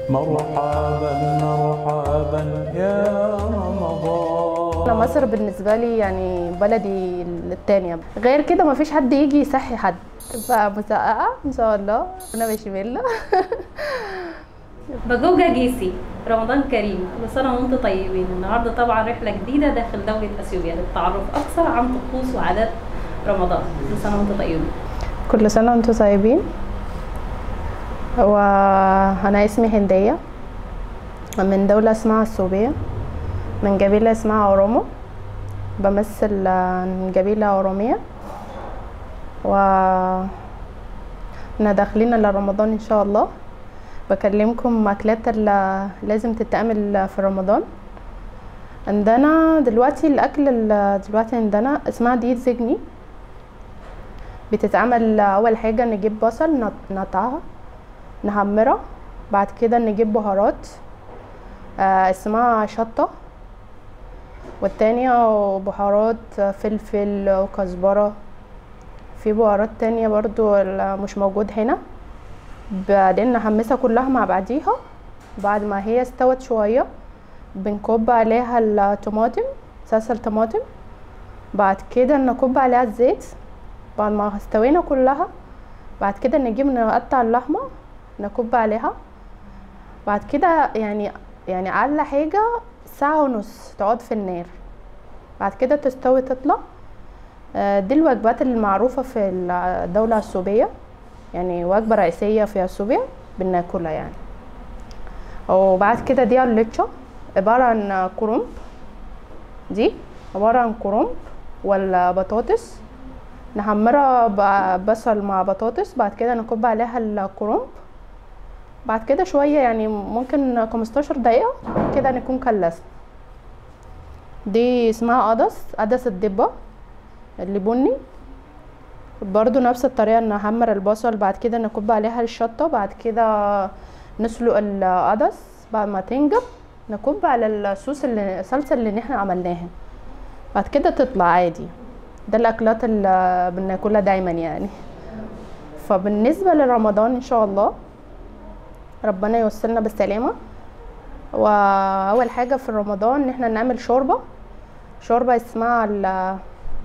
مرحبا مرحبا يا رمضان انا مصر بالنسبه لي يعني بلدي التانية غير كده مفيش حد يجي يصحي حد فمسقعه ان شاء الله انا بشاميل بجوجة جيسي رمضان كريم كل سنة وانتم طيبين النهاردة طبعا رحلة جديدة داخل دولة اثيوبيا للتعرف أكثر عن طقوس وعادات رمضان كل سنة وانتم طيبين كل سنه وانتم طيبين وانا اسمي هنديه من دوله اسمها السوبيه من قبيله اسمها اورومو بمثل آه، قبيله اوروميه و احنا داخلين على رمضان ان شاء الله بكلمكم اكلات اللي لازم تتعمل في رمضان عندنا دلوقتي الاكل اللي دلوقتي عندنا اسمها ديت زجني بتتعمل اول حاجه نجيب بصل نط- نقطعها نحمرها بعد كده نجيب بهارات آه اسمها شطه والتانية بهارات فلفل وكزبرة في بهارات تانية برضو ال- مش موجود هنا بعدين نحمسها كلها مع بعضيها بعد ما هي استوت شوية بنكب عليها الطماطم صلصة الطماطم بعد كده نكب عليها الزيت بعد ما استوينا كلها بعد كده نجيب نقطع اللحمة نكب عليها بعد كده يعني يعني أقل حاجة ساعة ونص تقعد في النار بعد كده تستوي تطلع آه، دي الوجبات المعروفة في الدولة السورية يعني وجبة رئيسية في اثيوبيا بناكلها يعني وبعد كده دي الليتشا عبارة عن كرنب دي عبارة عن كرنب ولا بطاطس نحمرها ببصل مع بطاطس بعد كده نكب عليها الكرنب بعد كده شوية يعني ممكن 15 دقيقة كده نكون كلسنا دي اسمها قدس قدس الدبة اللي بني برضو نفس الطريقة نحمر البصل بعد كده نكب عليها الشطة بعد كده نسلق القدس بعد ما تنجب نكب على الصوص اللي الصلصة اللي احنا عملناها بعد كده تطلع عادي ده الاكلات اللي بناكلها دايما يعني فبالنسبة لرمضان ان شاء الله ربنا يوصلنا بالسلامة واول حاجة في رمضان ان احنا نعمل شوربة شوربة اسمها ال-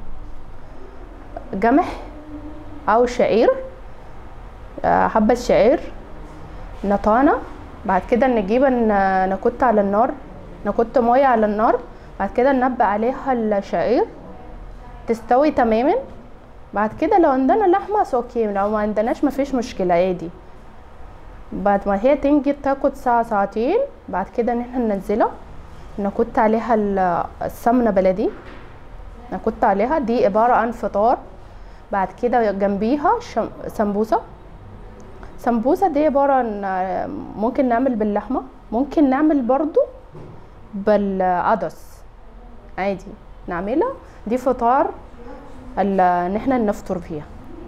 جمح او شعير آه، حبة شعير نطانة بعد كده نجيب ن- نكت على النار نكت مية على النار بعد كده ننبق عليها الشعير تستوي تماما بعد كده لو عندنا لحمة اوكي لو ما عندناش مفيش مشكلة عادي بعد ما هي تنجي تاخد ساعة ساعتين بعد كده ان احنا ننزلها نكت عليها ال- السمنة بلدي نكت عليها دي عبارة عن فطار بعد كده جنبيها شم- سمبوسة سمبوسة دي عبارة عن ممكن نعمل باللحمة ممكن نعمل برضو بالعدس عادي نعملها دي فطار ال- ان احنا نفطر فيها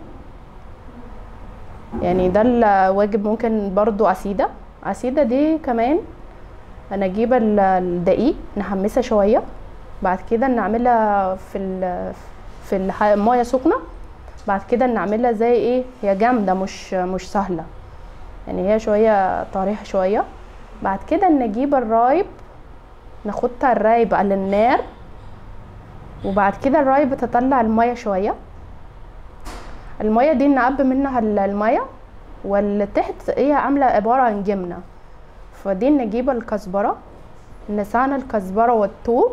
يعني ده الواجب ممكن برضو عسيدة عسيدة دي كمان انا اجيب ال- الدقيق نحمسها شوية بعد كده نعملها في ال في الح- المية سخنة بعد كده نعملها زي ايه هي جامدة مش مش سهلة يعني هي شوية طريحة شوية بعد كده نجيب الرايب ناخدها الرايب على النار وبعد كده الرايب تطلع المية شوية المية دي نعبي منها ال- المية واللي تحت هي عاملة عبارة عن جبنة فدي نجيب الكزبرة نسعنا الكزبرة والثوم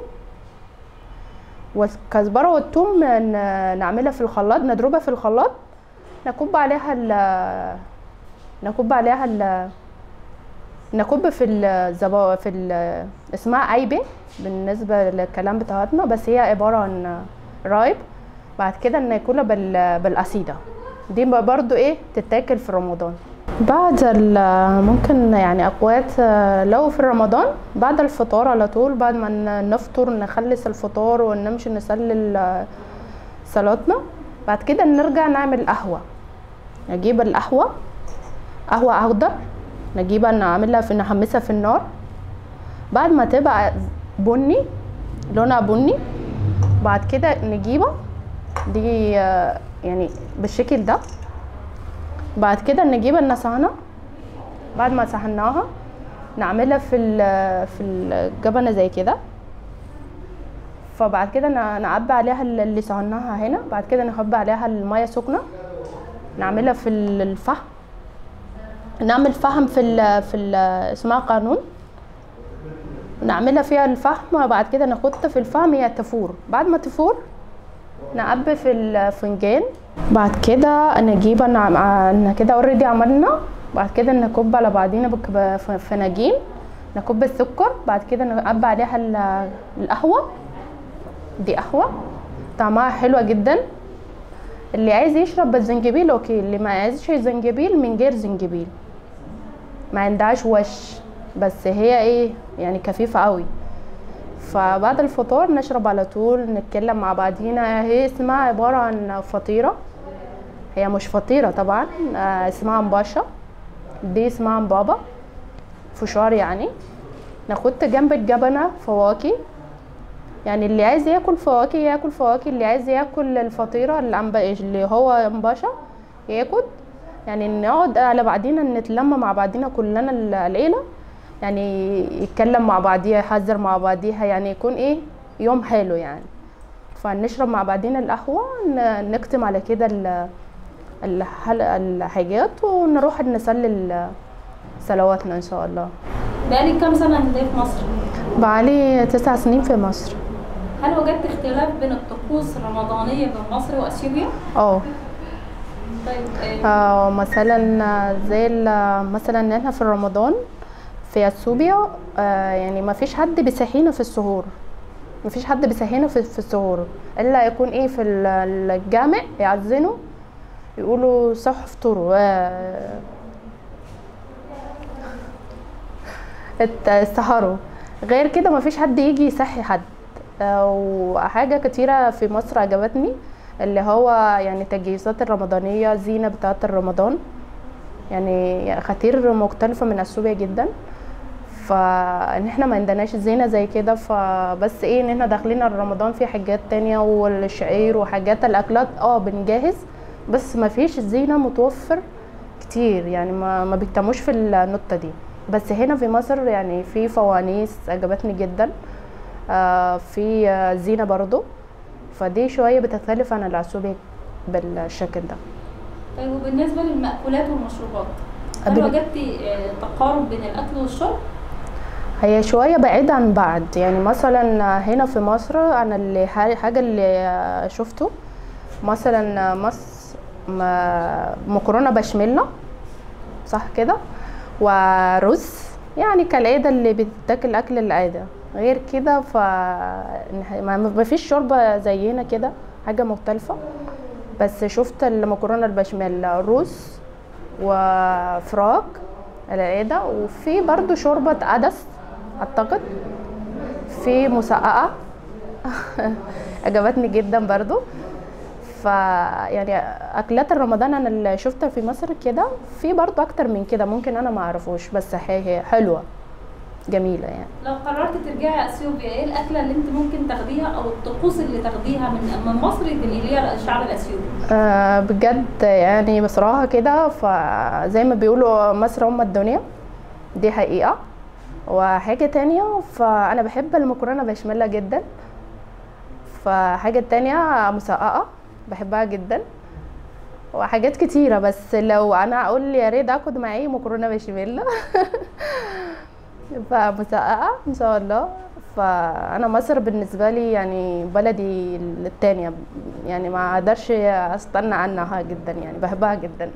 والكزبرة والثوم ن- نعملها في الخلاط نضربها في الخلاط نكب عليها ال نكب عليها ال نكب في الزبا في ال اسمها عيبة بالنسبة للكلام بتاعتنا بس هي عبارة عن رايب بعد كده ناكلها بال بالقصيدة دي برضو ايه تتاكل في رمضان بعد ال- ممكن يعني اقوات آه، لو في رمضان بعد الفطار على طول بعد ما ن- نفطر نخلص الفطار ونمشي نصلي ال- صلاتنا بعد كده نرجع نعمل قهوة نجيب القهوة قهوة أخضر نجيبها نعملها في نحمسها في النار بعد ما تبقى بني لونها بني بعد كده نجيبها دي آه، يعني بالشكل ده بعد كده نجيب النسانة بعد ما سحناها نعملها في ال- في الجبنه زي كده فبعد كده ن- نعبي عليها ال- اللي سهرناها هنا بعد كده نخبي عليها الميه سخنه نعملها في ال- الفحم نعمل فحم في ال في ال اسمها قانون نعملها فيها الفحم وبعد كده نحط في الفحم هي تفور بعد ما تفور نعبي في الفنجان بعد كده نجيب انا أنا كده اوريدي عملنا بعد كده نكب على بعضينا بك- ب- فناجين نكب السكر بعد كده نعبي عليها ال- القهوة دي قهوة طعمها حلوة جدا اللي عايز يشرب بالزنجبيل اوكي اللي ما عايزش زنجبيل من غير زنجبيل ما عندهاش وش بس هي ايه يعني خفيفة قوي فبعد الفطار نشرب على طول نتكلم مع بعضينا هي اسمها عبارة عن فطيرة هي مش فطيرة طبعا آه، اسمها مباشا دي اسمها مبابا فشار يعني ناخد جنب الجبنة فواكه يعني اللي عايز ياكل فواكه ياكل فواكه اللي عايز ياكل الفطيرة اللي, عم اللي هو مباشا ياكل يعني نقعد على بعضينا نتلم مع بعضينا كلنا العيلة يعني يتكلم مع بعضيها يحذر مع بعضيها يعني يكون ايه يوم حلو يعني فنشرب مع بعضينا القهوة ن- نختم على كده ال- الحل- الحاجات ونروح نصلي ال- صلواتنا ان شاء الله بقالك كام سنة هنا في مصر؟ بقالي تسع سنين في مصر هل وجدت اختلاف بين الطقوس الرمضانية بين مصر وأثيوبيا؟ اه طيب آه، آه، مثلا زي ال- مثلا احنا في رمضان في اثيوبيا آه، يعني ما فيش حد بيصحينا في السحور ما فيش حد بيصحينا في, في السحور الا يكون ايه في ال- الجامع يعزنوا يقولوا صح افطروا آه، ات- السحروا غير كده ما فيش حد يجي يصحي حد آه، وحاجة كتيرة في مصر عجبتني اللي هو يعني التجهيزات الرمضانية زينة بتاعة الرمضان يعني خطير مختلفة من اثيوبيا جدا فان احنا ما عندناش زينة زي كده فبس ايه ان احنا داخلين على رمضان في حاجات تانية والشعير وحاجات الاكلات اه بنجهز بس ما فيش زينة متوفر كتير يعني ما ما بيهتموش في النقطة دي بس هنا في مصر يعني في فوانيس عجبتني جدا آه في آه، زينة برضو فدي شوية بتختلف عن العسوبي بالشكل ده طيب وبالنسبة للمأكولات والمشروبات هل قبل- وجدتي آه، تقارب بين الأكل والشرب؟ هي شوية بعيدة عن بعض يعني مثلا هنا في مصر أنا اللي حاجة اللي شفته مثلا مصر ما- مكرونة بشاميل صح كده ورز يعني كالعادة اللي بتاكل أكل العادة غير كده ف ما ما فيش شوربة زينا كده حاجة مختلفة بس شفت المكرونة البشاميل رز وفراك العادة وفي برضو شوربة عدس أعتقد في مسقعة عجبتني جدا برضو ف يعني اكلات الرمضان انا اللي شفتها في مصر كده في برضو اكتر من كده ممكن انا ما اعرفوش بس هي حلوه جميله يعني لو قررت ترجعي اثيوبيا ايه الاكله اللي انت ممكن تاخديها او الطقوس اللي تاخديها من من مصر تنقليها للشعب الاثيوبي آه بجد يعني بصراحه كده فزي ما بيقولوا مصر ام الدنيا دي حقيقه وحاجه تانية فانا بحب المكرونه بشاميل جدا فحاجه تانية مسقعه بحبها جدا وحاجات كتيرة بس لو انا اقول يا ريت اخد معي مكرونة بشاميل فمسقعة ان شاء الله فانا مصر بالنسبة لي يعني بلدي التانية يعني ما اقدرش استنى عنها جدا يعني بحبها جدا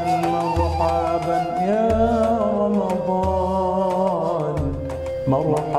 مرحبا مرحبا يا رمضان مرحبا